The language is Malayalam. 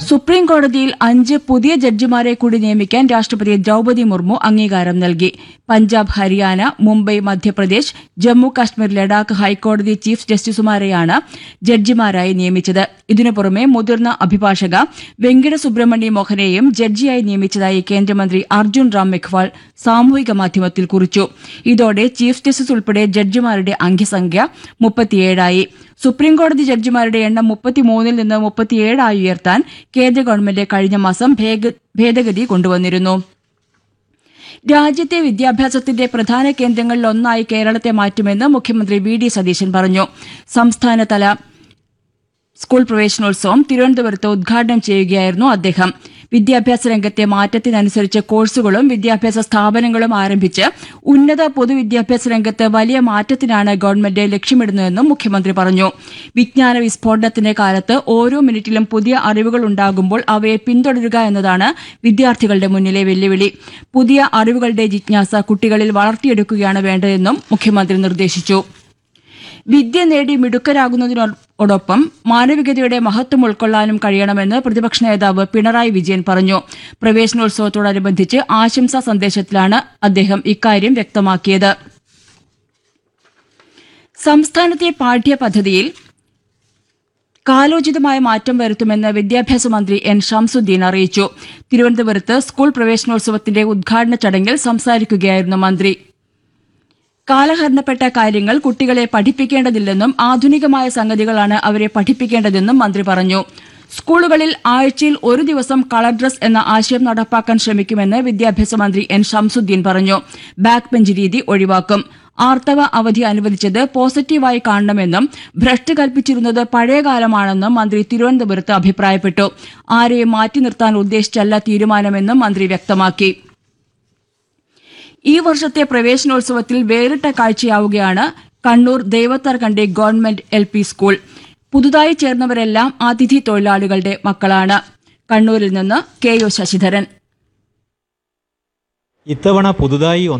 സുപ്രീം കോടതിയിൽ അഞ്ച് പുതിയ ജഡ്ജിമാരെ കൂടി നിയമിക്കാൻ രാഷ്ട്രപതി ദ്രൌപതി മുർമു അംഗീകാരം നൽകി പഞ്ചാബ് ഹരിയാന മുംബൈ മധ്യപ്രദേശ് ജമ്മു കാശ്മീർ ലഡാക്ക് ഹൈക്കോടതി ചീഫ് ജസ്റ്റിസുമാരെയാണ് ജഡ്ജിമാരായി നിയമിച്ചത് ഇതിനു പുറമെ മുതിർന്ന അഭിഭാഷക വെങ്കിട സുബ്രഹ്മണ്യ മോഹനെയും ജഡ്ജിയായി നിയമിച്ചതായി കേന്ദ്രമന്ത്രി അർജുൻ റാം മെഖ്വാൾ സാമൂഹിക മാധ്യമത്തിൽ കുറിച്ചു ഇതോടെ ചീഫ് ജസ്റ്റിസ് ഉൾപ്പെടെ ജഡ്ജിമാരുടെ അംഗസംഖ്യ മുപ്പത്തിയേഴായി സുപ്രീംകോടതി ജഡ്ജിമാരുടെ എണ്ണം മുപ്പത്തിമൂന്നിൽ നിന്ന് മുപ്പത്തിയേഴായി ഉയർത്താൻ കേന്ദ്ര ഗവൺമെന്റ് കഴിഞ്ഞ മാസം ഭേഗ- ഭേദഗതി കൊണ്ടുവന്നിരുന്നു രാജ്യത്തെ വിദ്യാഭ്യാസത്തിന്റെ പ്രധാന കേന്ദ്രങ്ങളിലൊന്നായി കേരളത്തെ മാറ്റുമെന്ന് മുഖ്യമന്ത്രി വി ഡി സതീശൻ പറഞ്ഞു സംസ്ഥാനതല സ്കൂൾ പ്രവേശനോത്സവം തിരുവനന്തപുരത്ത് ഉദ്ഘാടനം ചെയ്യുകയായിരുന്നു അദ്ദേഹം വിദ്യാഭ്യാസ രംഗത്തെ മാറ്റത്തിനനുസരിച്ച് കോഴ്സുകളും വിദ്യാഭ്യാസ സ്ഥാപനങ്ങളും ആരംഭിച്ച് ഉന്നത പൊതുവിദ്യാഭ്യാസ രംഗത്ത് വലിയ മാറ്റത്തിനാണ് ഗവൺമെന്റ് ലക്ഷ്യമിടുന്നതെന്നും മുഖ്യമന്ത്രി പറഞ്ഞു വിജ്ഞാന വിസ്ഫോടനത്തിന്റെ കാലത്ത് ഓരോ മിനിറ്റിലും പുതിയ അറിവുകൾ ഉണ്ടാകുമ്പോൾ അവയെ പിന്തുടരുക എന്നതാണ് വിദ്യാർത്ഥികളുടെ മുന്നിലെ വെല്ലുവിളി പുതിയ അറിവുകളുടെ ജിജ്ഞാസ കുട്ടികളിൽ വളർത്തിയെടുക്കുകയാണ് വേണ്ടതെന്നും മുഖ്യമന്ത്രി നിർദ്ദേശിച്ചു വിദ്യ നേടി മിടുക്കരാകുന്നതിനോടൊപ്പം മാനവികതയുടെ മഹത്വം ഉൾക്കൊള്ളാനും കഴിയണമെന്ന് പ്രതിപക്ഷ നേതാവ് പിണറായി വിജയൻ പറഞ്ഞു പ്രവേശനോത്സവത്തോടനുബന്ധിച്ച് ആശംസാ സന്ദേശത്തിലാണ് അദ്ദേഹം ഇക്കാര്യം വ്യക്തമാക്കിയത് സംസ്ഥാനത്തെ പാഠ്യപദ്ധതിയിൽ കാലോചിതമായ മാറ്റം വരുത്തുമെന്ന് വിദ്യാഭ്യാസ മന്ത്രി എൻ ഷംസുദ്ദീൻ അറിയിച്ചു തിരുവനന്തപുരത്ത് സ്കൂൾ പ്രവേശനോത്സവത്തിന്റെ ഉദ്ഘാടന ചടങ്ങിൽ സംസാരിക്കുകയായിരുന്നു മന്ത്രി കാലഹരണപ്പെട്ട കാര്യങ്ങൾ കുട്ടികളെ പഠിപ്പിക്കേണ്ടതില്ലെന്നും ആധുനികമായ സംഗതികളാണ് അവരെ പഠിപ്പിക്കേണ്ടതെന്നും മന്ത്രി പറഞ്ഞു സ്കൂളുകളിൽ ആഴ്ചയിൽ ഒരു ദിവസം കളർ ഡ്രസ് എന്ന ആശയം നടപ്പാക്കാൻ ശ്രമിക്കുമെന്ന് വിദ്യാഭ്യാസ മന്ത്രി എൻ ഷംസുദ്ദീൻ പറഞ്ഞു ബാക്ക് ബെഞ്ച് രീതി ഒഴിവാക്കും ആർത്തവ അവധി അനുവദിച്ചത് പോസിറ്റീവായി കാണണമെന്നും ഭ്രഷ്ട് കൽപ്പിച്ചിരുന്നത് പഴയകാലമാണെന്നും മന്ത്രി തിരുവനന്തപുരത്ത് അഭിപ്രായപ്പെട്ടു ആരെയും മാറ്റി നിർത്താൻ ഉദ്ദേശിച്ചല്ല തീരുമാനമെന്നും മന്ത്രി വ്യക്തമാക്കി ഈ വർഷത്തെ പ്രവേശനോത്സവത്തിൽ വേറിട്ട കാഴ്ചയാവുകയാണ് Kannur Daivatharkandi government L P school പുതുതായി ചേർന്നവരെല്ലാം അതിഥി തൊഴിലാളികളുടെ മക്കളാണ് കണ്ണൂരിൽ നിന്ന് കെ ഒ ശശിധരൻ ഇത്തവണ പുതുതായി